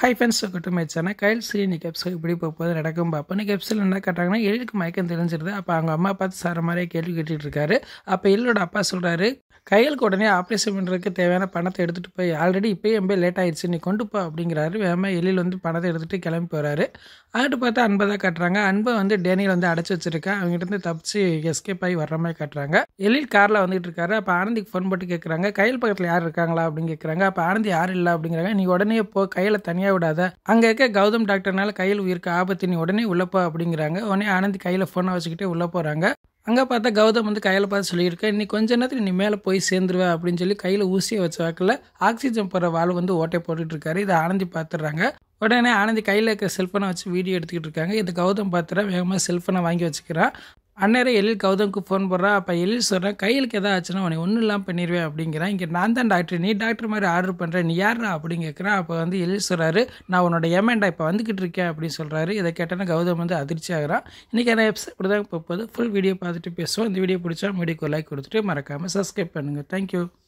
high friends welcome my channel கைல் ஸ்ரீ இன்னைக்கு எபிசோட் இப்படி போக போது நடக்கும் பார்ப்போம் இன்னைக்கு எபிசோட் என்ன கேட்டாங்கன்னா எழிலுக்கு மயக்கம் தெரிஞ்சிருது அப்போ அவங்க அம்மா பார்த்து சார மாதிரியே கேள்வி கேட்டுட்டு இருக்காரு அப்போ எழிலோட அப்பா சொல்கிறாரு கையலுக்கு உடனே ஆப்ரேஷன் பண்ணுறதுக்கு தேவையான பணத்தை எடுத்துகிட்டு போய் ஆல்ரெடி இப்போயே எம்பே லேட் ஆயிடுச்சு நீ கொண்டு போ அப்படிங்கிறாரு வேகமாக எழில் வந்து பணத்தை எடுத்துகிட்டு கிளம்பி போகிறாரு அங்கிட்டு பார்த்தா அன்பை தான் காட்டுறாங்க அன்பை வந்து டேனியில் வந்து அடைச்சி வச்சிருக்கேன் அவங்ககிட்ட இருந்து தப்பிச்சு எஸ்கேப் ஆகி வர்ற மாதிரி காட்டுறாங்க எழில் காரில் வந்துட்டு இருக்காரு அப்போ ஆனந்திக்கு ஃபோன் போட்டு கேட்குறாங்க கையில் பக்கத்தில் யார் இருக்காங்களா அப்படின்னு கேட்குறாங்க அப்போ ஆனந்தி யாரும் இல்லை அப்படிங்கிறாங்க நீ உடனே போ கையில் தனியாக விடாத அங்கே இருக்க கௌதம் டாக்டர்னால கையில் உயிருக்கு ஆபத்து நீ உடனே உள்ள போ அப்படிங்கிறாங்க உடனே ஆனந்தி கையில் ஃபோனை வச்சுக்கிட்டே உள்ளே போகிறாங்க அங்கே பார்த்தா கௌதம் வந்து கையில் பார்த்து சொல்லியிருக்கேன் நீ கொஞ்ச நேரத்தில் நீ மேலே போய் சேர்ந்துருவ அப்படின்னு சொல்லி கையில் ஊசியை வச்ச வாக்கில் ஆக்சிஜன் போகிற வாள் வந்து ஓட்டை போட்டுட்டு இருக்காரு இதை ஆனந்தி பார்த்துடுறாங்க உடனே ஆனந்தி கையில் இருக்கிற செல்ஃபோனை வச்சு வீடியோ எடுத்துக்கிட்டு இருக்காங்க இது கௌதம் பார்த்துறா வேகமாக செல்ஃபோனை வாங்கி வச்சுக்கிறான் அந்நேரம் எழில் கௌதம்க்கு ஃபோன் போடுறா அப்போ எழில் சொல்கிறேன் கையிலுக்கு எதாவது ஆச்சுன்னா உனக்கு ஒன்றும் இல்லாமல் பண்ணிடுவேன் அப்படிங்கிறான் இங்கே நான் தான் டாக்டர் நீ டாக்டர் மாதிரி ஆர்டர் பண்ணுறேன் நீ யாரா அப்படின்னு கேட்குறான் அப்போ வந்து எழில் சொல்கிறாரு நான் உன்னோட ஏமேண்டா இப்போ வந்துக்கிட்டு இருக்கேன் அப்படின்னு சொல்கிறாரு இதை கேட்டோன்னா கௌதம் வந்து அதிர்ச்சி ஆகிறான் இன்றைக்கி என்ன எபிசோட் இப்படி தான் போகுது ஃபுல் வீடியோ பார்த்துட்டு பேசுவோம் இந்த வீடியோ பிடிச்சா வீடியோக்கு லைக் கொடுத்துட்டு மறக்காமல் சப்ஸ்கிரைப் பண்ணுங்கள் தேங்க்யூ